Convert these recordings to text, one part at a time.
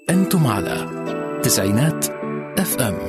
أنتم على تسعينات اف ام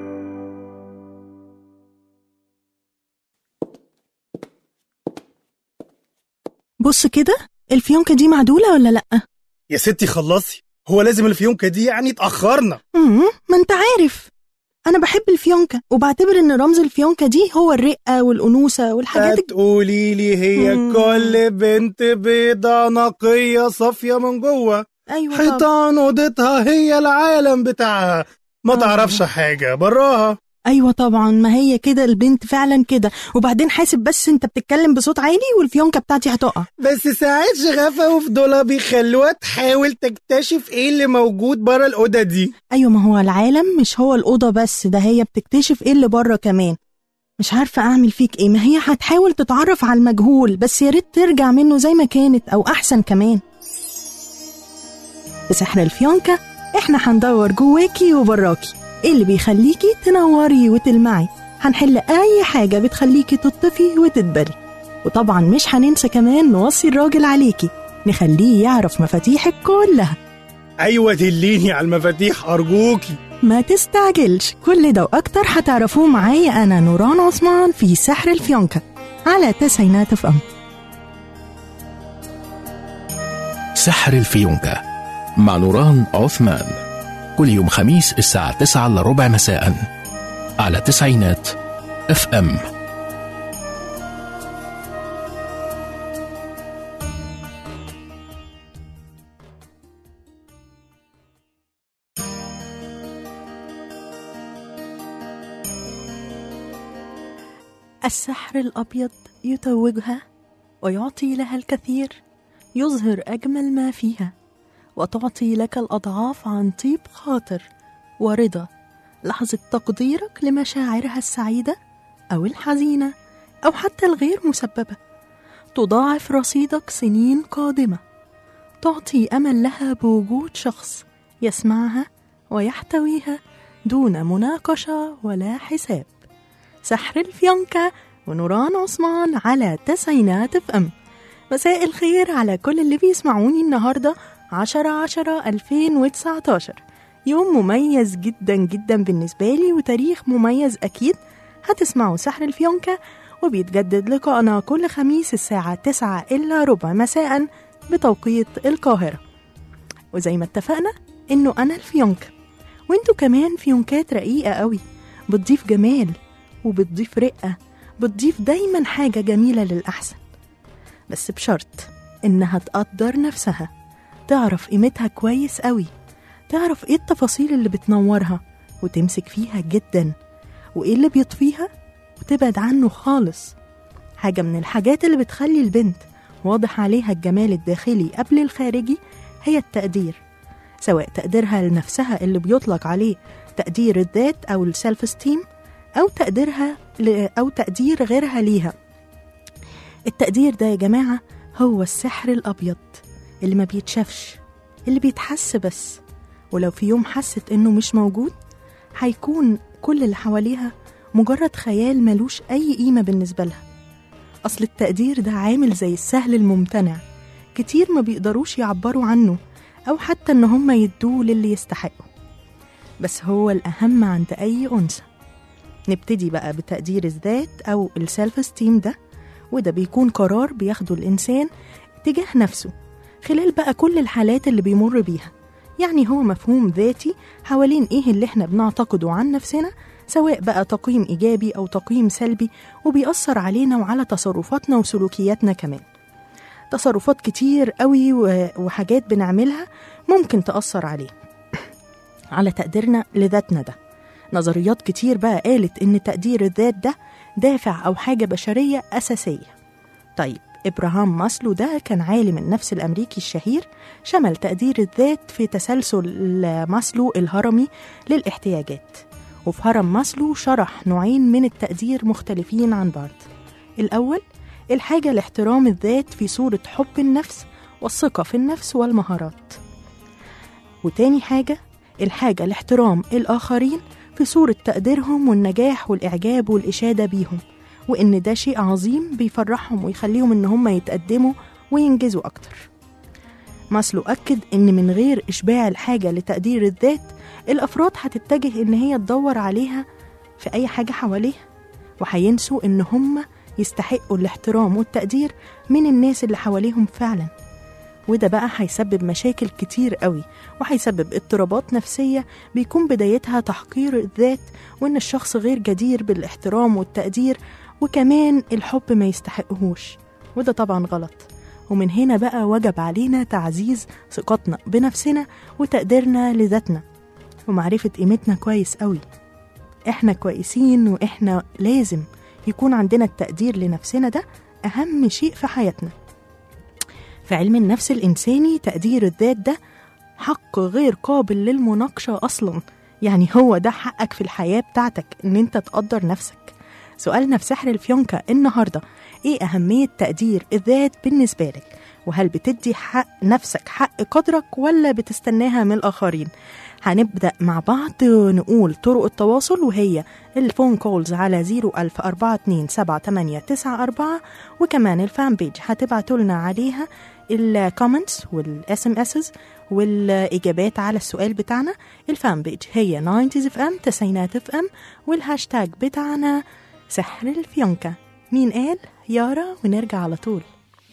بص كده الفيونكة دي معدولة ولا لأ؟ يا ستي خلصي هو لازم الفيونكة دي يعني اتأخرنا مم، ما انت عارف أنا بحب الفيونكة وبعتبر إن رمز الفيونكة دي هو الرقة والأنوثة والحاجات الج- تقولي لي هي مم. كل بنت بيضة نقية صافية من جوه أيوة طبعا حيطان اوضتها هي العالم بتاعها ما آه. تعرفش حاجة براها أيوة طبعا ما هي كده البنت فعلا كده وبعدين حاسب بس انت بتتكلم بصوت عالي والفيونكة بتاعتي هتقع بس ساعات شغفها وفضولها بيخلوها تحاول تكتشف ايه اللي موجود بره الأوضة دي أيوة ما هو العالم مش هو الأوضة بس ده هي بتكتشف ايه اللي بره كمان مش عارفة أعمل فيك ايه ما هي هتحاول تتعرف على المجهول بس يا ريت ترجع منه زي ما كانت أو أحسن كمان في سحر الفيونكة احنا هندور جواكي وبراكي ايه اللي بيخليكي تنوري وتلمعي هنحل أي حاجة بتخليكي تطفي وتدبري وطبعا مش هننسى كمان نوصي الراجل عليكي نخليه يعرف مفاتيحك كلها أيوة دليني على المفاتيح أرجوكي ما تستعجلش كل ده وأكتر هتعرفوه معايا أنا نوران عثمان في سحر الفيونكة على تسعينات اف ام سحر الفيونكة مع نوران عثمان كل يوم خميس الساعة 9 إلا ربع مساء على تسعينات اف ام السحر الأبيض يتوجها ويعطي لها الكثير يظهر أجمل ما فيها وتعطي لك الأضعاف عن طيب خاطر ورضا لحظة تقديرك لمشاعرها السعيدة أو الحزينة أو حتى الغير مسببة تضاعف رصيدك سنين قادمة تعطي أمل لها بوجود شخص يسمعها ويحتويها دون مناقشة ولا حساب سحر الفيونكة ونوران عثمان على تسعينات اف ام مساء الخير على كل اللي بيسمعوني النهاردة عشرة عشرة ألفين وتسعتاشر يوم مميز جدا جدا بالنسبة لي وتاريخ مميز أكيد هتسمعوا سحر الفيونكة وبيتجدد لقائنا كل خميس الساعة تسعة إلا ربع مساء بتوقيت القاهرة وزي ما اتفقنا إنه أنا الفيونكة وانتوا كمان فيونكات رقيقة قوي بتضيف جمال وبتضيف رقة بتضيف دايما حاجة جميلة للأحسن بس بشرط إنها تقدر نفسها تعرف قيمتها كويس قوي تعرف إيه التفاصيل اللي بتنورها وتمسك فيها جدا وإيه اللي بيطفيها وتبعد عنه خالص حاجة من الحاجات اللي بتخلي البنت واضح عليها الجمال الداخلي قبل الخارجي هي التقدير سواء تقديرها لنفسها اللي بيطلق عليه تقدير الذات أو السيلف ستيم أو تقديرها ل... أو تقدير غيرها ليها التقدير ده يا جماعة هو السحر الأبيض اللي ما بيتشافش اللي بيتحس بس ولو في يوم حست إنه مش موجود هيكون كل اللي حواليها مجرد خيال ملوش أي قيمة بالنسبة لها أصل التقدير ده عامل زي السهل الممتنع كتير ما بيقدروش يعبروا عنه أو حتى إن هم يدوه للي يستحقه بس هو الأهم عند أي أنثى نبتدي بقى بتقدير الذات أو السيلف ستيم ده وده بيكون قرار بياخده الإنسان تجاه نفسه خلال بقى كل الحالات اللي بيمر بيها يعني هو مفهوم ذاتي حوالين إيه اللي إحنا بنعتقده عن نفسنا سواء بقى تقييم إيجابي أو تقييم سلبي وبيأثر علينا وعلى تصرفاتنا وسلوكياتنا كمان تصرفات كتير قوي و- وحاجات بنعملها ممكن تأثر عليه على تقديرنا لذاتنا ده نظريات كتير بقى قالت إن تقدير الذات ده دافع أو حاجة بشرية أساسية طيب إبراهام ماسلو ده كان عالم النفس الأمريكي الشهير شمل تقدير الذات في تسلسل ماسلو الهرمي للاحتياجات وفي هرم ماسلو شرح نوعين من التقدير مختلفين عن بعض الأول الحاجة لاحترام الذات في صورة حب النفس والثقة في النفس والمهارات وتاني حاجة الحاجة لاحترام الآخرين في صورة تقديرهم والنجاح والإعجاب والإشادة بيهم وإن ده شيء عظيم بيفرحهم ويخليهم إن هم يتقدموا وينجزوا أكتر ماسلو أكد إن من غير إشباع الحاجة لتقدير الذات الأفراد هتتجه إن هي تدور عليها في أي حاجة حواليها وهينسوا إن هم يستحقوا الاحترام والتقدير من الناس اللي حواليهم فعلا وده بقى هيسبب مشاكل كتير قوي وهيسبب اضطرابات نفسية بيكون بدايتها تحقير الذات وإن الشخص غير جدير بالاحترام والتقدير وكمان الحب ما يستحقهوش وده طبعا غلط ومن هنا بقى وجب علينا تعزيز ثقتنا بنفسنا وتقديرنا لذاتنا ومعرفة قيمتنا كويس قوي احنا كويسين واحنا لازم يكون عندنا التقدير لنفسنا ده أهم شيء في حياتنا في علم النفس الإنساني تقدير الذات ده حق غير قابل للمناقشة أصلا يعني هو ده حقك في الحياة بتاعتك إن أنت تقدر نفسك سؤالنا في سحر الفيونكة النهاردة إيه أهمية تقدير الذات بالنسبة لك وهل بتدي حق نفسك حق قدرك ولا بتستناها من الآخرين هنبدأ مع بعض نقول طرق التواصل وهي الفون كولز على 010427894 وكمان الفان بيج هتبعتوا لنا عليها الكومنتس والاس ام اسز والاجابات على السؤال بتاعنا الفان بيج هي 90 اف ام تسعينات اف ام والهاشتاج بتاعنا سحر الفيونكة مين قال يارا ونرجع على طول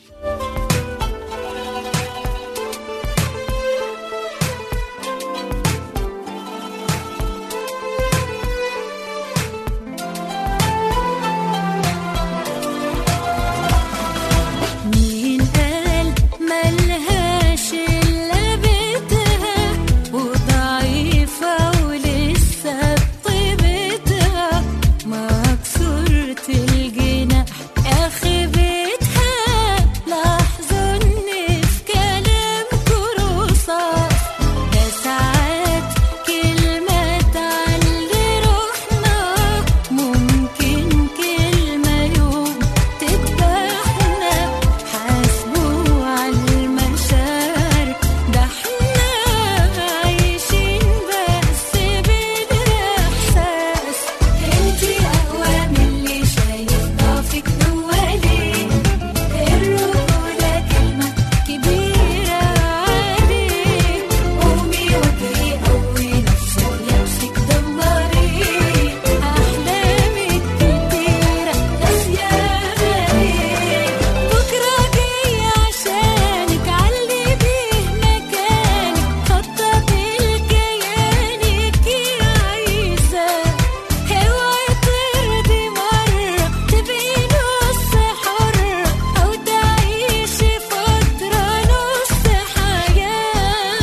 مين قال ملهاش إلا بيتها وضعيفة ولسه بطيبتها مكسورة الجناح آخي بيتها لاحظوا إن في كلامكوا رصاص ده ساعات كلمة تعلي روحنا ممكن كلمة يوم تذبحنا حاسبوا على المشاعر ده احنا عايشين بس بالإحساس انتي أقوى من اللي شايف ضعفك جوالي الرجولة كلمة كبيرة عليك قومي واجري قوي نفسك نفسك دمري أحلامك كتيرة ناسية عليك بكرة جاي عشانك علي بيه مكانك خطة بالكيانك يا عيسى اوعي ترضي مرة تبقي نص حرة أو تعيشي فترة نص حياة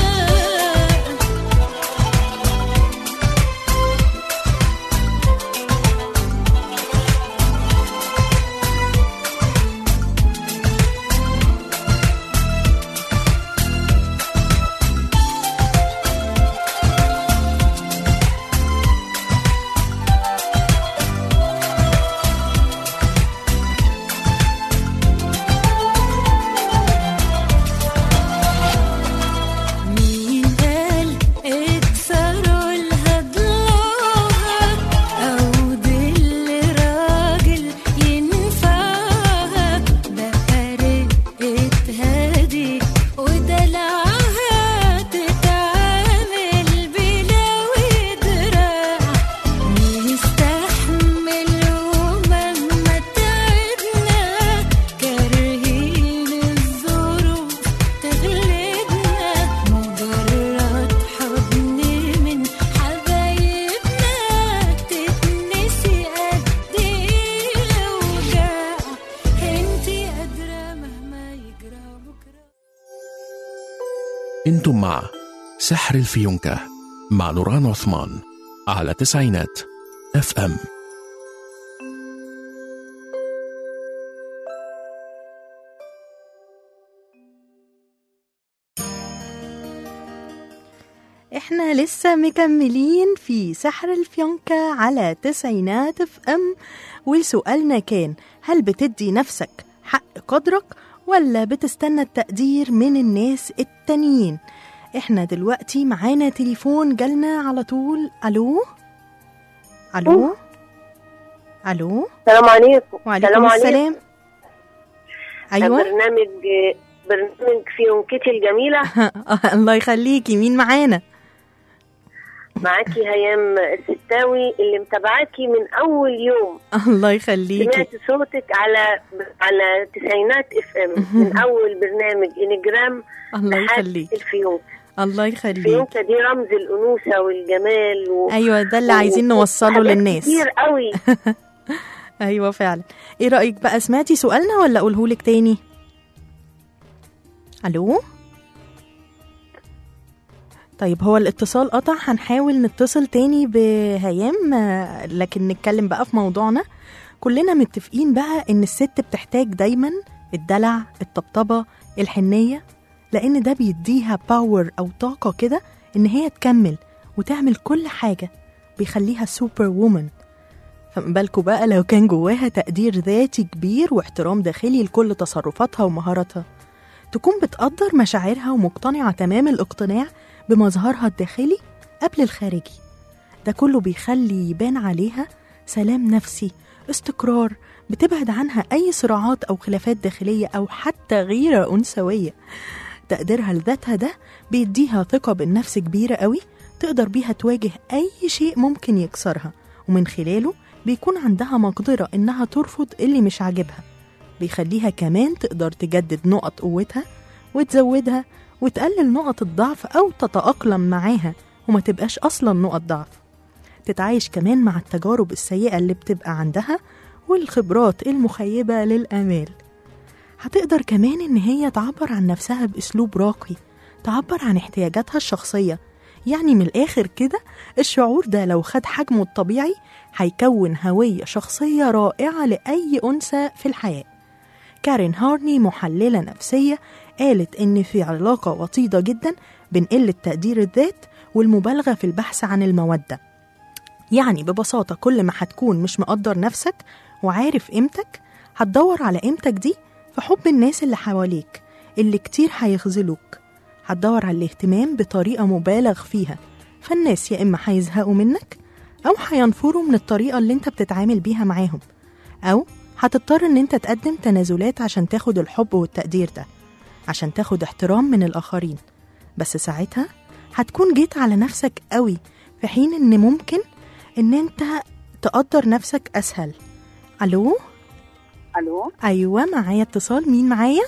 مين قال اكسروا لها ضلوعها او دل راجل ينفعها بقى رقتها دي ودلعها تتعامل بلا ودراع نستحمل ومهما تعبنا كارهين الظروف تغلبنا مجرد حضن من حبايبنا تتنسي قد ايه الأوجاع انتي قادرة مهما يجرى بكرة انتم مع سحر الفيونكة مع نوران عثمان على تسعينات اف ام احنا لسه مكملين في سحر الفيونكة على تسعينات اف ام وسؤالنا كان هل بتدي نفسك حق قدرك ولا بتستنى التقدير من الناس التانيين احنا دلوقتي معانا تليفون جالنا على طول الو الو الو السلام عليكم وعليكم السلام السلام عليكم. ايوه برنامج برنامج فيونكتي الجميلة الله يخليكي مين معانا معاكي هيام الستاوي اللي متابعاكي من أول يوم الله يخليكي سمعت صوتك على على تسعينات اف ام من أول برنامج انجرام الله لحد يخليكي الفيونك الله يخليكي الفيونكة دي رمز الأنوثة والجمال و... ايوه ده اللي عايزين و- نوصله حاجات للناس كتير قوي ايوه فعلا ايه رايك بقى سمعتي سؤالنا ولا اقولهولك تاني الو طيب هو الاتصال قطع هنحاول نتصل تاني بهيام آه، لكن نتكلم بقى في موضوعنا كلنا متفقين بقى ان الست بتحتاج دايما الدلع الطبطبة الحنية لان ده بيديها باور او طاقة كده ان هي تكمل وتعمل كل حاجة بيخليها سوبر وومن فما بالكوا بقى لو كان جواها تقدير ذاتي كبير واحترام داخلي لكل تصرفاتها ومهاراتها تكون بتقدر مشاعرها ومقتنعة تمام الاقتناع بمظهرها الداخلي قبل الخارجي ده كله بيخلي يبان عليها سلام نفسي استقرار بتبعد عنها أي صراعات أو خلافات داخلية أو حتى غيرة أنثوية تقديرها لذاتها ده بيديها ثقة بالنفس كبيرة قوي تقدر بيها تواجه أي شيء ممكن يكسرها ومن خلاله بيكون عندها مقدرة إنها ترفض اللي مش عاجبها بيخليها كمان تقدر تجدد نقط قوتها وتزودها وتقلل نقط الضعف أو تتأقلم معاها وما تبقاش أصلا نقط ضعف تتعايش كمان مع التجارب السيئة اللي بتبقى عندها والخبرات المخيبة للآمال هتقدر كمان إن هي تعبر عن نفسها بأسلوب راقي تعبر عن احتياجاتها الشخصية يعني من الآخر كده الشعور ده لو خد حجمه الطبيعي هيكون هوية شخصية رائعة لأي أنثى في الحياة كارين هارني محللة نفسية قالت إن في علاقة وطيدة جدا بين قلة تقدير الذات والمبالغة في البحث عن المودة يعني ببساطة كل ما هتكون مش مقدر نفسك وعارف قيمتك هتدور على قيمتك دي في حب الناس اللي حواليك اللي كتير هيخذلوك هتدور على الاهتمام بطريقة مبالغ فيها فالناس يا إما هيزهقوا منك أو هينفروا من الطريقة اللي انت بتتعامل بيها معاهم أو هتضطر إن انت تقدم تنازلات عشان تاخد الحب والتقدير ده عشان تاخد احترام من الآخرين بس ساعتها هتكون جيت على نفسك قوي في حين إن ممكن إن انت تقدر نفسك أسهل ألو الو أيوة معايا اتصال مين معايا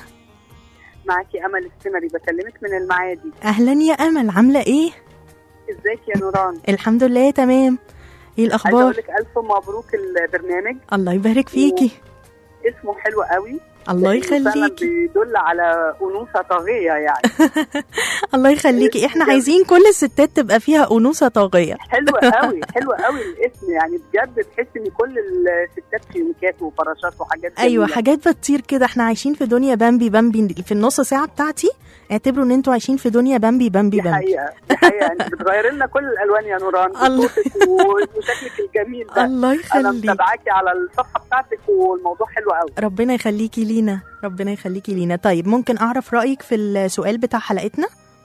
معاكي امل السمري بكلمك من المعادي أهلا يا أمل عاملة إيه ازيك يا نوران الحمد لله تمام إيه عايزه اقول الأخبار لك الف مبروك البرنامج الله يبارك فيكي اسمه حلو قوي الله لأنه فعلا يخليكي بيدل على انوثه طاغيه يعني الله يخليكي احنا عايزين كل الستات تبقى فيها أنوثة طاغية حلو قوي حلو قوي الاسم يعني بجد تحس ان كل الستات فيونكات وفراشات وحاجات ايوه جميلة. حاجات بتطير كده احنا عايشين في دنيا بامبي بامبي في النص ساعه بتاعتي اعتبروا ان انتوا عايشين في دنيا بامبي بامبي دي بامبي حقيقه دي حقيقه انت بتغير لنا كل الالوان يا نوران الله. بصوتك و- وشكلك الجميل ده الله انا يخليك متابعاكي على الصفحه بتاعتك والموضوع حلو قوي ربنا يخليكي لينا ربنا يخليكي لينا طيب ممكن اعرف رايك في السؤال بتاع حلقتنا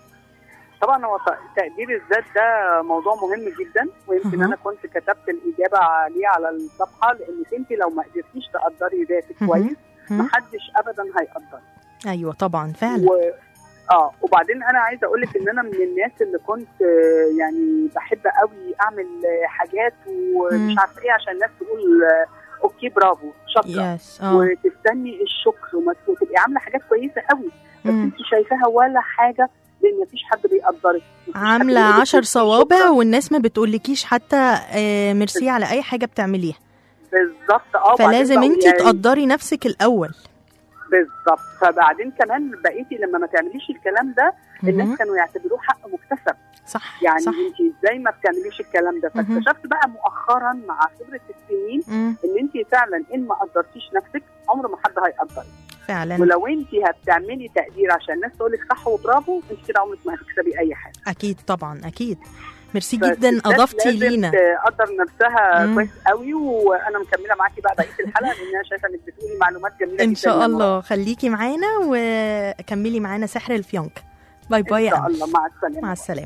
طبعا هو ت- تقدير الذات ده موضوع مهم جدا ويمكن أها. انا كنت كتبت الاجابه عليه على الصفحه لانك انت لو ما قدرتيش تقدري ذاتك مهم. كويس مم. محدش ابدا هيقدر ايوه طبعا فعلا و... اه وبعدين انا عايزه اقول لك ان انا من الناس اللي كنت آه، يعني بحب قوي اعمل آه، حاجات ومش مم. عارفه ايه عشان الناس تقول آه، اوكي برافو شاطره يس اه وتستني الشكر وما- وتبقي عامله حاجات كويسه قوي بس مم. انت شايفاها ولا حاجه لان مفيش حد بيقدرك مفيش حد عامله بيقولك عشر شكراً. صوابع والناس ما بتقولكيش حتى آه، ميرسي على اي حاجه بتعمليها بالظبط اه وبعدين فلازم بقوا انت يعني- تقدري نفسك الاول بالظبط فبعدين كمان بقيتي لما ما تعمليش الكلام ده مهم. الناس كانوا يعتبروه حق مكتسب صح يعني صح انت ازاي ما بتعمليش الكلام ده مهم. فاكتشفت بقى مؤخرا مع خبره السنين مم. ان انت فعلا ان ما قدرتيش نفسك عمر ما حد هيقدرك فعلا ولو انت هتعملي تقدير عشان الناس تقول لك صح وبرافو انت كده عمرك ما هتكسبي اي حاجه اكيد طبعا اكيد ميرسي فالستات جدا اضفتي لازم لينا تقدر نفسها مم. كويس قوي وانا مكمله معاكي بقى بقيه الحلقه لان انا شايفه انك بتقولي معلومات جميله ان جدا شاء يا الله خليكي معانا وكملي معانا سحر الفيونك باي نوران. باي ان يا شاء أمل. الله مع السلامه مع السلامة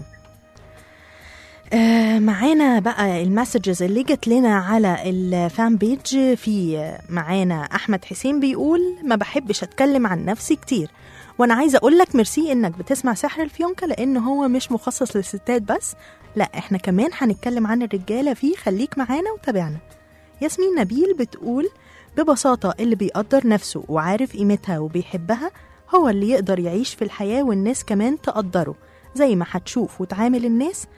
آه معانا بقى المسجز اللي جت لنا على الفان بيج في معانا احمد حسين بيقول ما بحبش اتكلم عن نفسي كتير وانا عايزه اقول لك ميرسي انك بتسمع سحر الفيونكه لان هو مش مخصص للستات بس لا احنا كمان هنتكلم عن الرجاله فيه خليك معانا وتابعنا ياسمين نبيل بتقول ببساطه اللي بيقدر نفسه وعارف قيمتها وبيحبها هو اللي يقدر يعيش في الحياه والناس كمان تقدره زي ما هتشوف وتعامل الناس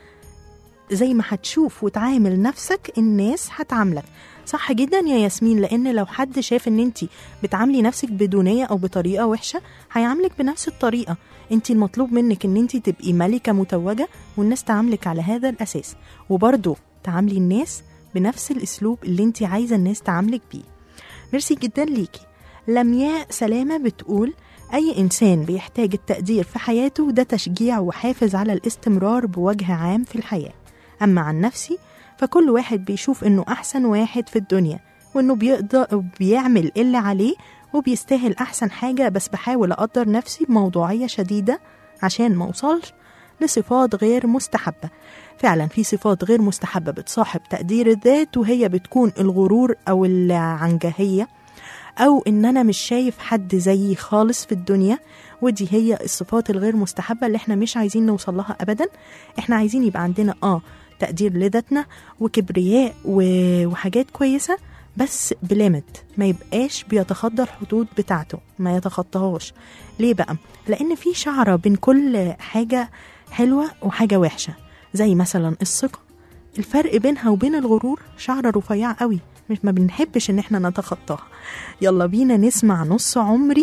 زي ما هتشوف وتعامل نفسك الناس هتعاملك صح جدا يا ياسمين لان لو حد شاف ان انت بتعاملي نفسك بدونيه او بطريقه وحشه هيعاملك بنفس الطريقه انت المطلوب منك ان انت تبقي ملكه متوجه والناس تعاملك على هذا الاساس وبرضه تعاملي الناس بنفس الاسلوب اللي انت عايزه الناس تعاملك بيه ميرسي جدا ليكي لمياء سلامه بتقول أي إنسان بيحتاج التقدير في حياته ده تشجيع وحافز على الاستمرار بوجه عام في الحياة أما عن نفسي فكل واحد بيشوف إنه أحسن واحد في الدنيا وإنه بيقدر بيعمل اللي عليه وبيستاهل أحسن حاجة بس بحاول أقدر نفسي بموضوعية شديدة عشان ما أوصلش لصفات غير مستحبة فعلا في صفات غير مستحبة بتصاحب تقدير الذات وهي بتكون الغرور أو العنجهية أو إن أنا مش شايف حد زيي خالص في الدنيا ودي هي الصفات الغير مستحبة اللي احنا مش عايزين نوصل لها أبدا احنا عايزين يبقى عندنا آه تقدير لذاتنا وكبرياء و- وحاجات كويسة بس بليمت ما يبقاش بيتخطى الحدود بتاعته ما يتخطاهاش ليه بقى لأن في شعرة بين كل حاجة حلوة وحاجة وحشة زي مثلا الثقة الفرق بينها وبين الغرور شعرة رفيعة قوي مش ما بنحبش ان احنا نتخطاها يلا بينا نسمع نص عمري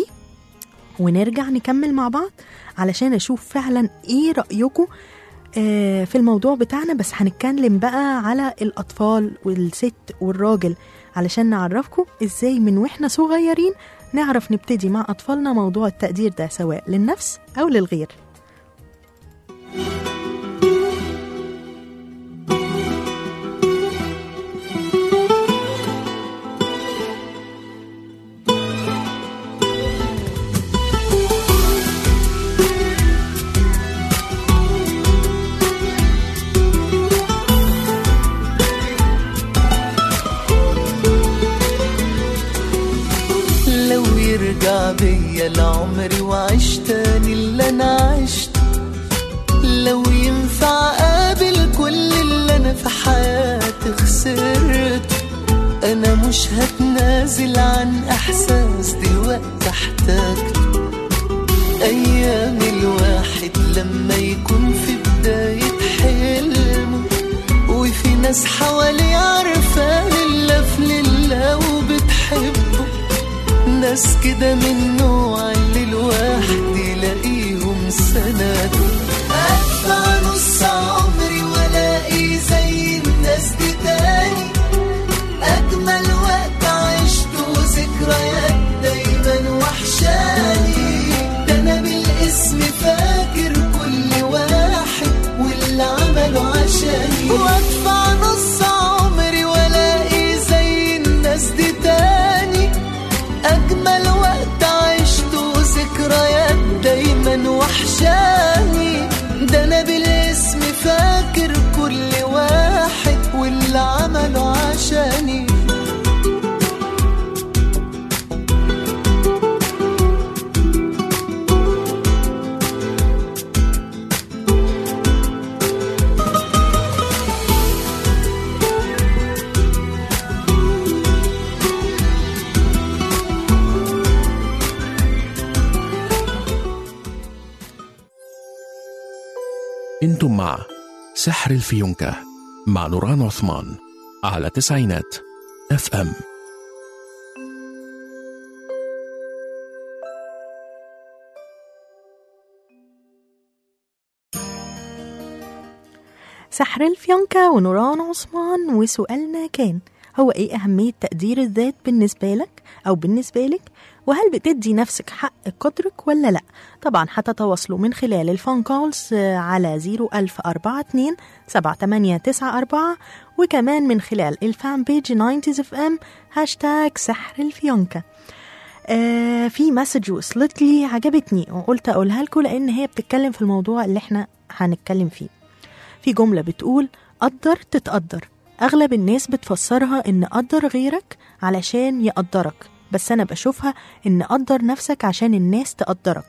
ونرجع نكمل مع بعض علشان اشوف فعلا ايه رأيكم آه، في الموضوع بتاعنا بس هنتكلم بقى على الأطفال والست والراجل علشان نعرفكم ازاي من واحنا صغيرين نعرف نبتدي مع أطفالنا موضوع التقدير ده سواء للنفس أو للغير لو يرجع بيا لعمري وعيش تاني اللي انا عشت لو ينفع اقابل كل اللي انا في حياتي خسرت انا مش هتنازل عن احساس دلوقتي احتاجته ايام الواحد لما يكون في بداية حلمه وفي ناس حواليه عارفة لله في لله وبتحبه ناس كده من نوع اللي الواحد يلاقيهم سنده ادفع نص عمري والاقي زي الناس دي تاني اجمل وقت عشته ذكريات دايما وحشاني ده انا بالاسم فاكر كل واحد واللي عمله عشاني وادفع نص عمري والاقي زي الناس دي تاني أجمل وقت عشته ذكريات دايما وحشاني ده أنا بالاسم فاكر كل واحد واللي عمله عشاني انتم مع سحر الفيونكة مع نوران عثمان على تسعينات اف ام سحر الفيونكة ونوران عثمان وسؤالنا كان هو ايه أهمية تقدير الذات بالنسبة لك أو بالنسبة لك وهل بتدي نفسك حق قدرك ولا لا طبعا هتتواصلوا من خلال الفون كولز آه، على 01042 7894 وكمان من خلال الفان بيج 90 اف ام هاشتاج سحر الفيونكة آه في مسج وصلت لي عجبتني وقلت اقولها لكم لان هي بتتكلم في الموضوع اللي احنا هنتكلم فيه في جملة بتقول قدر تتقدر أغلب الناس بتفسرها إن قدر غيرك علشان يقدرك بس أنا بشوفها إن قدر نفسك عشان الناس تقدرك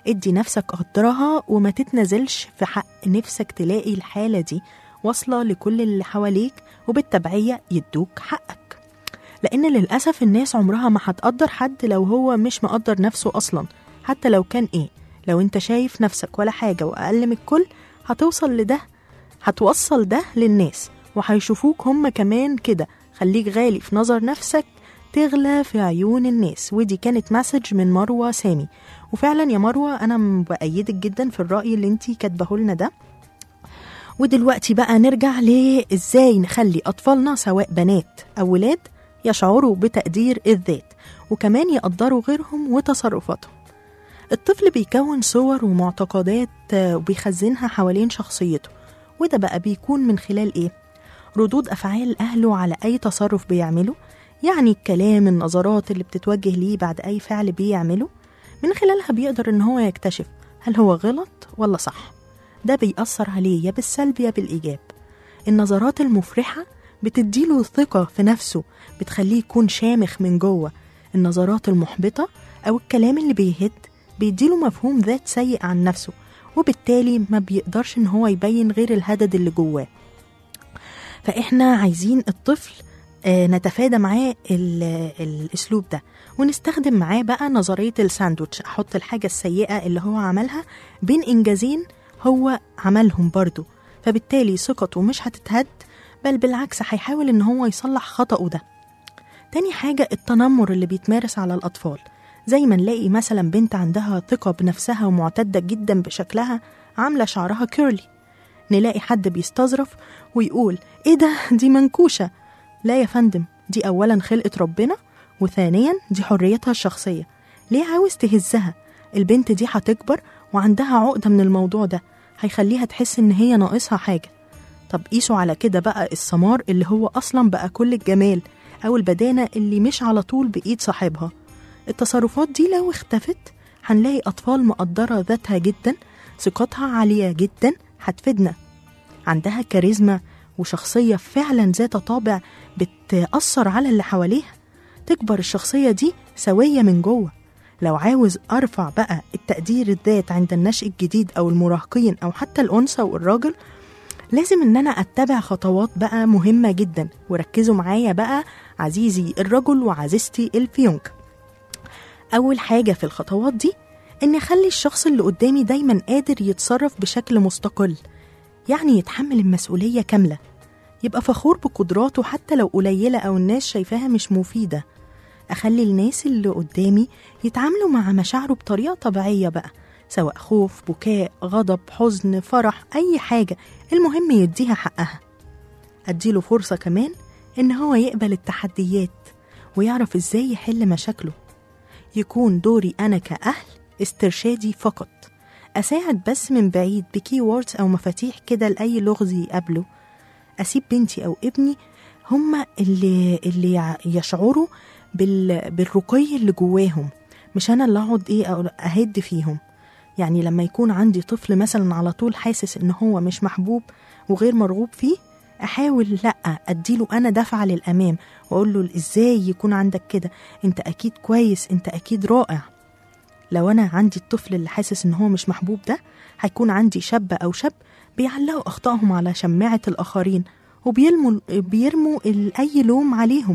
ادي نفسك قدرها وما تتنازلش في حق نفسك تلاقي الحالة دي واصلة لكل اللي حواليك وبالتبعية يدوك حقك لأن للأسف الناس عمرها ما هتقدر حد لو هو مش مقدر نفسه أصلا حتى لو كان إيه لو أنت شايف نفسك ولا حاجة وأقل من الكل هتوصل لده هتوصل ده للناس وهيشوفوك هم كمان كده خليك غالي في نظر نفسك تغلى في عيون الناس ودي كانت مسج من مروة سامي وفعلا يا مروة أنا بأيدك جدا في الرأي اللي انتي كاتبه لنا ده ودلوقتي بقى نرجع لإزاي نخلي أطفالنا سواء بنات أو ولاد يشعروا بتقدير الذات وكمان يقدروا غيرهم وتصرفاتهم الطفل بيكون صور ومعتقدات آه، وبيخزنها حوالين شخصيته وده بقى بيكون من خلال إيه؟ ردود أفعال أهله على أي تصرف بيعمله يعني الكلام النظرات اللي بتتوجه ليه بعد أي فعل بيعمله من خلالها بيقدر إن هو يكتشف هل هو غلط ولا صح ده بيأثر عليه يا بالسلب يا بالإيجاب النظرات المفرحة بتديله ثقة في نفسه بتخليه يكون شامخ من جوه النظرات المحبطة أو الكلام اللي بيهد بيديله مفهوم ذات سيء عن نفسه وبالتالي ما بيقدرش إن هو يبين غير الهدد اللي جواه فإحنا عايزين الطفل آه، نتفادى معاه ال- الأسلوب ده ونستخدم معاه بقى نظرية الساندوتش أحط الحاجة السيئة اللي هو عملها بين إنجازين هو عملهم برضو فبالتالي ثقته مش هتتهد بل بالعكس هيحاول إن هو يصلح خطأه ده تاني حاجة التنمر اللي بيتمارس على الأطفال زي ما نلاقي مثلا بنت عندها ثقة بنفسها ومعتدة جدا بشكلها عاملة شعرها كيرلي نلاقي حد بيستظرف ويقول ايه ده دي منكوشة لا يا فندم دي أولا خلقة ربنا وثانيا دي حريتها الشخصية ليه عاوز تهزها البنت دي هتكبر وعندها عقدة من الموضوع ده هيخليها تحس إن هي ناقصها حاجة طب قيسوا على كده بقى السمار اللي هو أصلا بقى كل الجمال أو البدانة اللي مش على طول بإيد صاحبها التصرفات دي لو اختفت هنلاقي أطفال مقدرة ذاتها جدا ثقتها عالية جدا هتفيدنا عندها كاريزما وشخصية فعلا ذات طابع بتأثر على اللي حواليها تكبر الشخصية دي سوية من جوه لو عاوز أرفع بقى التقدير الذات عند النشء الجديد أو المراهقين أو حتى الأنثى والراجل لازم إن أنا أتبع خطوات بقى مهمة جدا وركزوا معايا بقى عزيزي الرجل وعزيزتي الفيونك أول حاجة في الخطوات دي إن أخلي الشخص اللي قدامي دايما قادر يتصرف بشكل مستقل يعني يتحمل المسؤولية كاملة يبقى فخور بقدراته حتى لو قليلة أو الناس شايفاها مش مفيدة أخلي الناس اللي قدامي يتعاملوا مع مشاعره بطريقة طبيعية بقى سواء خوف بكاء غضب حزن فرح أي حاجة المهم يديها حقها أديله فرصة كمان إن هو يقبل التحديات ويعرف إزاي يحل مشاكله يكون دوري أنا كأهل استرشادي فقط أساعد بس من بعيد بكي ووردز أو مفاتيح كده لأي لغز يقابله أسيب بنتي أو ابني هما اللي, اللي يع- يشعروا بال... بالرقي اللي جواهم مش أنا اللي أقعد إيه أو أهد فيهم يعني لما يكون عندي طفل مثلا على طول حاسس إن هو مش محبوب وغير مرغوب فيه أحاول لأ أديله أنا دفعة للأمام وأقول له إزاي يكون عندك كده أنت أكيد كويس أنت أكيد رائع لو أنا عندي الطفل اللي حاسس إن هو مش محبوب ده هيكون عندي شاب أو شاب بيعلقوا أخطائهم على شماعة الآخرين وبيرموا بيرموا ال- أي لوم عليهم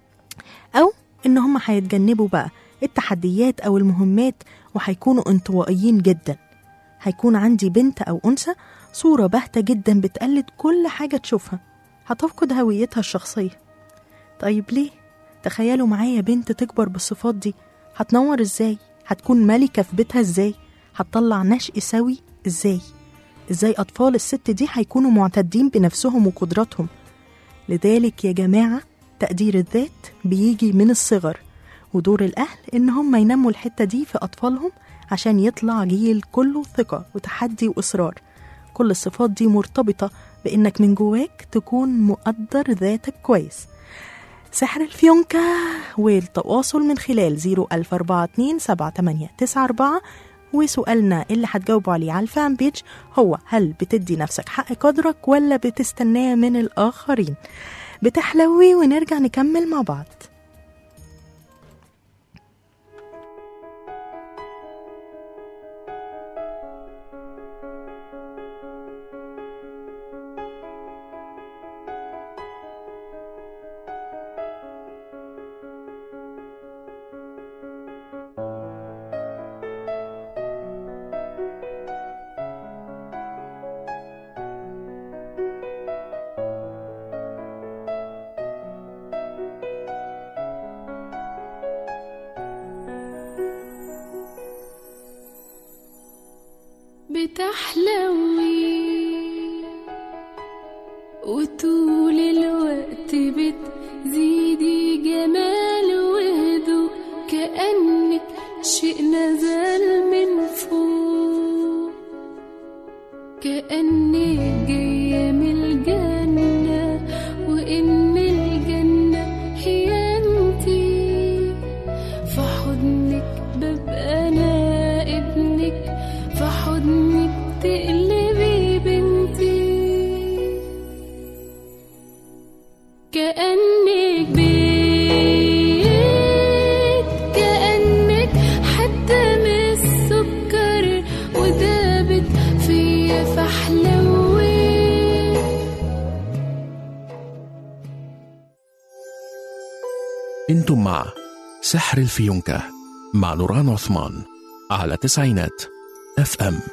أو إن هم هيتجنبوا بقى التحديات أو المهمات وهيكونوا انطوائيين جدا هيكون عندي بنت أو أنثى صورة باهتة جدا بتقلد كل حاجة تشوفها هتفقد هويتها الشخصية طيب ليه؟ تخيلوا معايا بنت تكبر بالصفات دي هتنور ازاي؟ هتكون ملكة في بيتها ازاي؟ هتطلع نشء سوي ازاي؟ ازاي أطفال الست دي هيكونوا معتدين بنفسهم وقدراتهم لذلك يا جماعة تقدير الذات بيجي من الصغر ودور الأهل إن هم ينموا الحتة دي في أطفالهم عشان يطلع جيل كله ثقة وتحدي وإصرار كل الصفات دي مرتبطة بإنك من جواك تكون مقدر ذاتك كويس سحر الفيونكة والتواصل من خلال 004278994 وسؤالنا اللي هتجاوبوا عليه على الفان بيج هو هل بتدي نفسك حق قدرك ولا بتستناه من الآخرين بتحلوي ونرجع نكمل مع بعض بتحلوي وطول الوقت بتزيدي جمال وهدوء كأنك شيء نزل من فوق كأنك جاية من الجنة وإن الجنة هي انتي في حضنك ببقى أنا ابنك في حضنك تقلبي بنتي كأنك بيت كأنك حتى من السكر ودابت فيا فحلوي انتم مع سحر الفيونكة مع نوران عثمان على تسعينات اف ام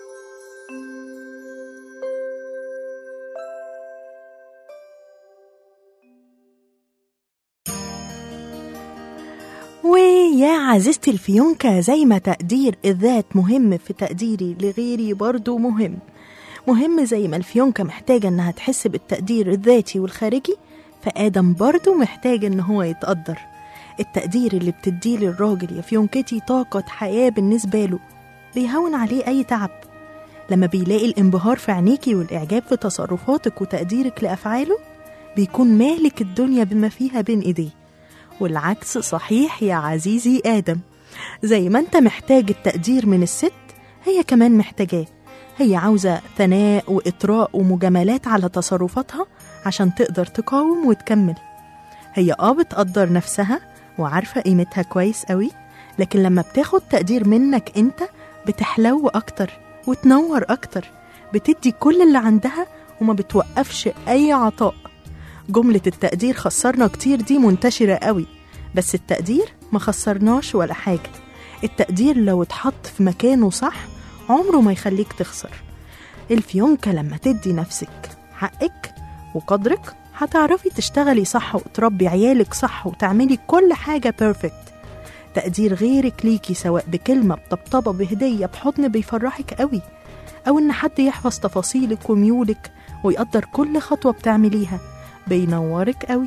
ويا عزيزتي الفيونكة زي ما تقدير الذات مهم في تقديري لغيري برضو مهم مهم زي ما الفيونكة محتاجة انها تحس بالتقدير الذاتي والخارجي فآدم برضو محتاج ان هو يتقدر التقدير اللي بتديه للراجل يا فيونكتي طاقة حياة بالنسبة له بيهون عليه أي تعب لما بيلاقي الانبهار في عينيكي والإعجاب في تصرفاتك وتقديرك لأفعاله بيكون مالك الدنيا بما فيها بين إيديه والعكس صحيح يا عزيزي آدم زي ما أنت محتاج التقدير من الست هي كمان محتاجاه هي عاوزة ثناء وإطراء ومجاملات على تصرفاتها عشان تقدر تقاوم وتكمل هي اه بتقدر نفسها وعارفة قيمتها كويس قوي لكن لما بتاخد تقدير منك انت بتحلو أكتر وتنور أكتر بتدي كل اللي عندها وما بتوقفش أي عطاء جملة التقدير خسرنا كتير دي منتشرة قوي بس التقدير ما خسرناش ولا حاجة التقدير لو اتحط في مكانه صح عمره ما يخليك تخسر الفيونكة لما تدي نفسك حقك وقدرك هتعرفي تشتغلي صح وتربي عيالك صح وتعملي كل حاجة بيرفكت تقدير غيرك ليكي سواء بكلمة بطبطبة بهدية بحضن بيفرحك قوي أو إن حد يحفظ تفاصيلك وميولك ويقدر كل خطوة بتعمليها بينورك قوي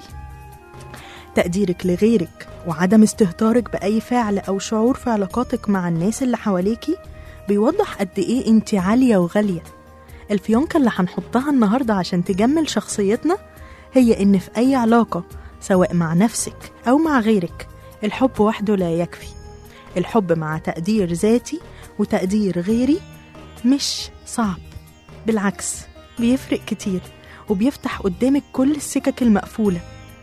تقديرك لغيرك وعدم استهتارك بأي فعل أو شعور في علاقاتك مع الناس اللي حواليكي بيوضح قد إيه أنت عالية وغالية الفيونكة اللي هنحطها النهاردة عشان تجمل شخصيتنا هي إن في أي علاقة سواء مع نفسك أو مع غيرك الحب وحده لا يكفي الحب مع تقدير ذاتي وتقدير غيري مش صعب بالعكس بيفرق كتير وبيفتح قدامك كل السكك المقفولة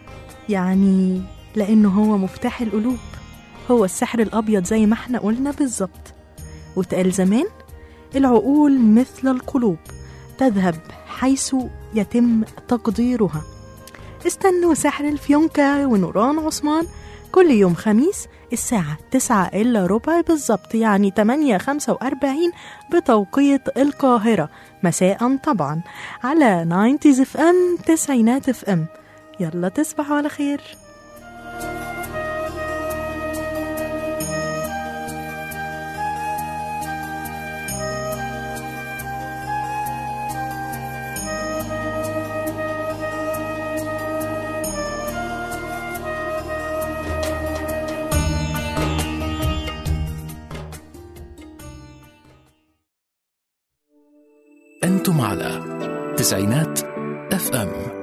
يعني لأنه هو مفتاح القلوب هو السحر الأبيض زي ما احنا قلنا بالظبط واتقال زمان العقول مثل القلوب تذهب حيث يتم تقديرها استنوا سحر الفيونكة ونوران عثمان كل يوم خميس الساعة تسعة إلا ربع بالظبط يعني تمانية خمسة وأربعين بتوقيت القاهرة مساء طبعا على ناينتيز اف ام تسعينات اف ام يلا تصبحوا على خير أنتم على تسعينات اف ام